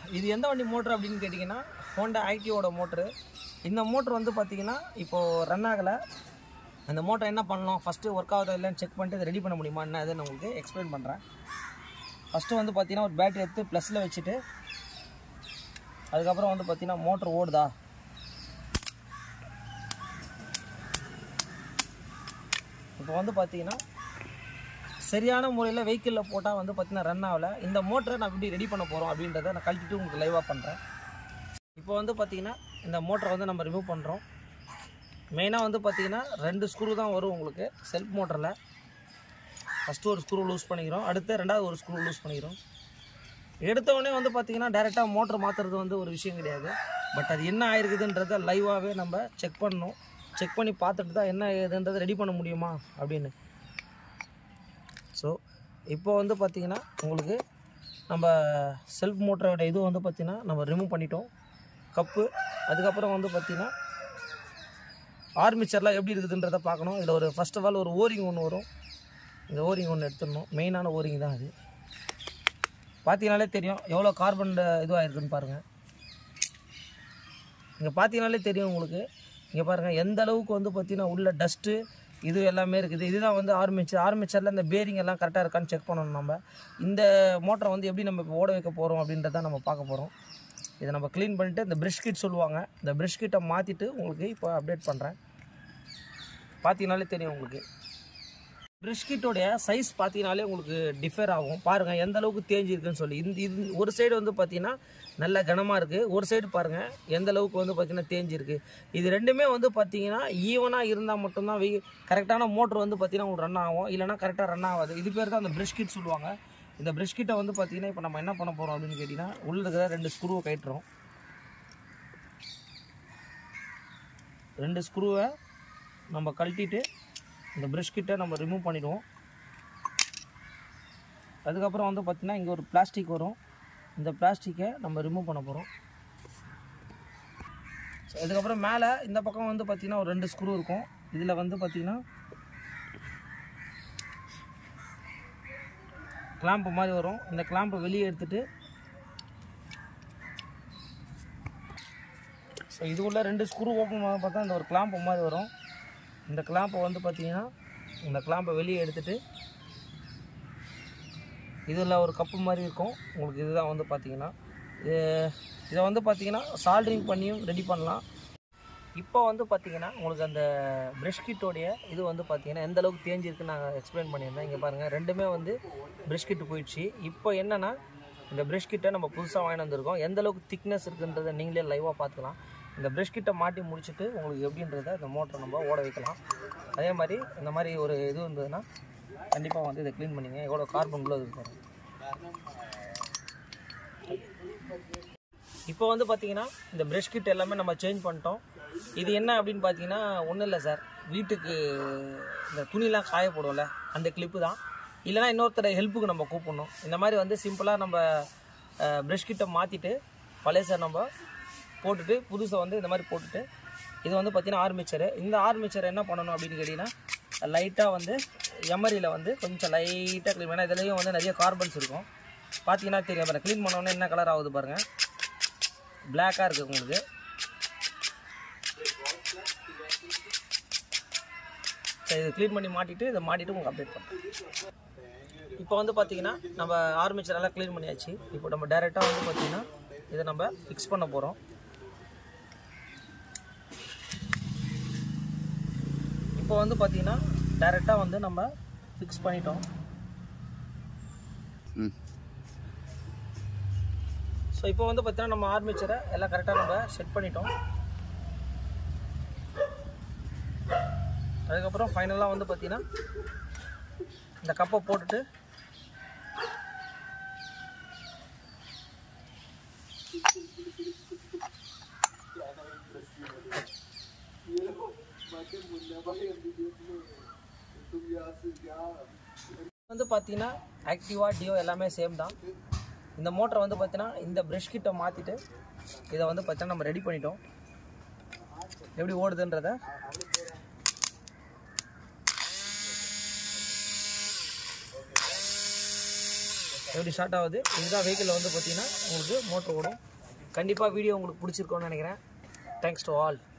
இது எந்த வண்டி மோட்ரு அப்படின்னு கேட்டிங்கன்னா ஹோண்டா ஆக்டிவோட மோட்ரு இந்த மோட்ரு வந்து பார்த்தீங்கன்னா இப்போது ரன் ஆகலை அந்த மோட்டர் என்ன பண்ணலாம் ஃபஸ்ட்டு ஒர்க் ஆகுதா இல்லைன்னு செக் பண்ணிட்டு இதை ரெடி பண்ண முடியுமா என்ன நான் உங்களுக்கு எக்ஸ்பிளைன் பண்ணுறேன் ஃபஸ்ட்டு வந்து பார்த்தீங்கன்னா ஒரு பேட்டரி எடுத்து ப்ளஸில் வச்சுட்டு அதுக்கப்புறம் வந்து பார்த்தீங்கன்னா மோட்ரு ஓடுதா இப்போ வந்து பார்த்தீங்கன்னா சரியான முறையில் வெஹிக்கிளில் போட்டால் வந்து பார்த்தீங்கன்னா ரன் ஆகலை இந்த மோட்டரை நான் எப்படி ரெடி பண்ண போகிறோம் அப்படின்றத நான் கழட்டிட்டு உங்களுக்கு லைவாக பண்ணுறேன் இப்போ வந்து பார்த்தீங்கன்னா இந்த மோட்டரை வந்து நம்ம ரிமூவ் பண்ணுறோம் மெயினாக வந்து பார்த்தீங்கன்னா ரெண்டு ஸ்க்ரூ தான் வரும் உங்களுக்கு செல்ஃப் மோட்டரில் ஃபஸ்ட்டு ஒரு ஸ்க்ரூ லூஸ் பண்ணிக்கிறோம் அடுத்து ரெண்டாவது ஒரு ஸ்க்ரூ லூஸ் பண்ணிக்கிறோம் எடுத்த உடனே வந்து பார்த்தீங்கன்னா டேரெக்டாக மோட்டர் மாற்றுறது வந்து ஒரு விஷயம் கிடையாது பட் அது என்ன ஆயிருக்குதுன்றத லைவாகவே நம்ம செக் பண்ணணும் செக் பண்ணி பார்த்துட்டு தான் என்ன ஏதுன்றதை ரெடி பண்ண முடியுமா அப்படின்னு ஸோ இப்போ வந்து பார்த்தீங்கன்னா உங்களுக்கு நம்ம செல்ஃப் மோட்டரோட இது வந்து பார்த்திங்கன்னா நம்ம ரிமூவ் பண்ணிட்டோம் கப்பு அதுக்கப்புறம் வந்து பார்த்திங்கன்னா ஆர்மிச்சர்லாம் எப்படி இருக்குதுன்றதை பார்க்கணும் இதில் ஒரு ஃபர்ஸ்ட் ஆஃப் ஆல் ஒரு ஓரிங் ஒன்று வரும் இந்த ஓரிங் ஒன்று எடுத்துடணும் மெயினான ஓரிங் தான் அது பார்த்தீங்கனாலே தெரியும் எவ்வளோ கார்பன் இதுவாக இருக்குன்னு பாருங்கள் இங்கே பார்த்தீங்கனாலே தெரியும் உங்களுக்கு இங்கே பாருங்கள் எந்த அளவுக்கு வந்து பார்த்தீங்கன்னா உள்ள டஸ்ட்டு இது எல்லாமே இருக்குது இதுதான் வந்து ஆர்மிச்சர் ஆர்மிச்சரில் இந்த பேரிங் எல்லாம் கரெக்டாக இருக்கான்னு செக் பண்ணணும் நம்ம இந்த மோட்டரை வந்து எப்படி நம்ம இப்போ ஓட வைக்க போகிறோம் அப்படின்றத நம்ம பார்க்க போகிறோம் இதை நம்ம க்ளீன் பண்ணிவிட்டு இந்த ப்ரெஷ் கிட் சொல்லுவாங்க இந்த ப்ரெஷ் கிட்டை மாற்றிட்டு உங்களுக்கு இப்போ அப்டேட் பண்ணுறேன் பார்த்தீங்கனாலே தெரியும் உங்களுக்கு ப்ரெஷ் கிட்டோடைய சைஸ் பார்த்தீங்கனாலே உங்களுக்கு டிஃபர் ஆகும் பாருங்கள் எந்த அளவுக்கு தேஞ்சிருக்குன்னு சொல்லி இந்த இது ஒரு சைடு வந்து பார்த்தீங்கன்னா நல்ல கனமாக இருக்குது ஒரு சைடு பாருங்கள் எந்த அளவுக்கு வந்து பார்த்தீங்கன்னா தேஞ்சிருக்கு இது ரெண்டுமே வந்து பார்த்தீங்கன்னா ஈவனாக இருந்தால் மட்டும்தான் வெய் கரெக்டான மோட்ரு வந்து பார்த்தீங்கன்னா உங்களுக்கு ரன் ஆகும் இல்லைனா கரெக்டாக ரன் ஆகாது இது பேர் தான் அந்த ப்ரெஷ் கிட் சொல்லுவாங்க இந்த ப்ரெஷ் கிட்டை வந்து பார்த்தீங்கன்னா இப்போ நம்ம என்ன பண்ண போகிறோம் அப்படின்னு கேட்டிங்கன்னா உள்ள இருக்கிற ரெண்டு ஸ்க்ரூவை கட்டுறோம் ரெண்டு ஸ்க்ரூவை நம்ம கழட்டிட்டு இந்த ப்ரஷ் கிட்ட நம்ம ரிமூவ் பண்ணிடுவோம் அதுக்கப்புறம் வந்து பார்த்திங்கன்னா இங்கே ஒரு பிளாஸ்டிக் வரும் இந்த பிளாஸ்டிக்கை நம்ம ரிமூவ் பண்ண போகிறோம் ஸோ இதுக்கப்புறம் மேலே இந்த பக்கம் வந்து பார்த்திங்கன்னா ஒரு ரெண்டு ஸ்க்ரூ இருக்கும் இதில் வந்து பார்த்திங்கன்னா கிளாம்பு மாதிரி வரும் இந்த கிளாம்பை வெளியே எடுத்துட்டு ஸோ இது உள்ள ரெண்டு ஸ்க்ரூ ஓப்பன் பண்ண பார்த்தா இந்த ஒரு கிளாம்பு மாதிரி வரும் இந்த கிளாம்பை வந்து பார்த்தீங்கன்னா இந்த கிளாம்பை வெளியே எடுத்துட்டு இதில் ஒரு கப்பு மாதிரி இருக்கும் உங்களுக்கு இதுதான் வந்து பார்த்தீங்கன்னா இது இதை வந்து பார்த்தீங்கன்னா சால்ட்ரிங் பண்ணியும் ரெடி பண்ணலாம் இப்போ வந்து பார்த்தீங்கன்னா உங்களுக்கு அந்த ப்ரெஷ் கிட்டோடைய இது வந்து பார்த்தீங்கன்னா எந்த அளவுக்கு தேஞ்சிருக்குன்னு நான் எக்ஸ்பிளைன் பண்ணியிருந்தேன் இங்கே பாருங்கள் ரெண்டுமே வந்து ப்ரெஷ் கிட்டு போயிடுச்சு இப்போ என்னென்னா இந்த ப்ரெஷ் கிட்டை நம்ம புதுசாக வாங்கிட்டு வந்திருக்கோம் எந்த அளவுக்கு திக்னஸ் இருக்குன்றதை நீங்களே லைவாக பார்த்துக்கலாம் இந்த ப்ரெஷ் கிட்டை மாட்டி முடிச்சுட்டு உங்களுக்கு எப்படின்றத இந்த மோட்டரை நம்ம ஓட வைக்கலாம் அதே மாதிரி இந்த மாதிரி ஒரு இது இருந்ததுன்னா கண்டிப்பாக வந்து இதை க்ளீன் பண்ணிங்க எவ்வளோ கார்பன் உள்ள இருக்கு இப்போ வந்து பார்த்தீங்கன்னா இந்த ப்ரெஷ் கிட் எல்லாமே நம்ம சேஞ்ச் பண்ணிட்டோம் இது என்ன அப்படின்னு பார்த்தீங்கன்னா ஒன்றும் இல்லை சார் வீட்டுக்கு இந்த துணிலாம் காய போடுவோம்ல அந்த கிளிப்பு தான் இல்லைனா இன்னொருத்தர் ஹெல்ப்புக்கு நம்ம கூப்பிடணும் இந்த மாதிரி வந்து சிம்பிளாக நம்ம ப்ரெஷ் கிட்டை மாற்றிட்டு பழைய நம்ம போட்டுட்டு புதுசை வந்து இந்த மாதிரி போட்டுட்டு இது வந்து பார்த்தீங்கன்னா ஆர்மிச்சரு இந்த ஆர்மிச்சர் என்ன பண்ணணும் அப்படின்னு கேட்டிங்கன்னா லைட்டாக வந்து எமரியில் வந்து கொஞ்சம் லைட்டாக க்ளீன் ஏன்னா இதுலேயும் வந்து நிறைய கார்பன்ஸ் இருக்கும் பார்த்தீங்கன்னா தெரியும் பாருங்கள் க்ளீன் பண்ணோன்னே என்ன கலர் ஆகுது பாருங்கள் பிளாக்காக இருக்குது உங்களுக்கு சரி இது க்ளீன் பண்ணி மாட்டிட்டு இதை மாட்டிட்டு உங்களுக்கு அப்டேட் பண்ணுறேன் இப்போ வந்து பார்த்தீங்கன்னா நம்ம ஆர்மிச்சர் எல்லாம் க்ளீன் பண்ணியாச்சு இப்போ நம்ம டைரெக்டாக வந்து பார்த்தீங்கன்னா இதை நம்ம ஃபிக்ஸ் பண்ண போகிறோம் இப்போ வந்து பார்த்தீங்கன்னா டைரெக்டாக வந்து நம்ம ஃபிக்ஸ் பண்ணிட்டோம் ம் ஸோ இப்போ வந்து பார்த்தீங்கன்னா நம்ம ஆர்மிச்சரை எல்லாம் கரெக்டாக நம்ம செட் பண்ணிட்டோம் அதுக்கப்புறம் ஃபைனலாக வந்து பார்த்தீங்கன்னா இந்த கப்பை போட்டுட்டு வந்து பார்த்தீங்கன்னா ஆக்டிவா டியோ எல்லாமே சேம் தான் இந்த மோட்டரை வந்து பார்த்தீங்கன்னா இந்த ப்ரெஷ் கிட்ட மாற்றிட்டு இதை வந்து பார்த்தீங்கன்னா நம்ம ரெடி பண்ணிட்டோம் எப்படி ஓடுதுன்றத எப்படி ஸ்டார்ட் ஆகுது இதுதான் வெஹிக்கிளில் வந்து பார்த்தீங்கன்னா உங்களுக்கு மோட்டர் ஓடும் கண்டிப்பாக வீடியோ உங்களுக்கு பிடிச்சிருக்கோன்னு நினைக்கிறேன் தேங்க்ஸ் டு ஆல்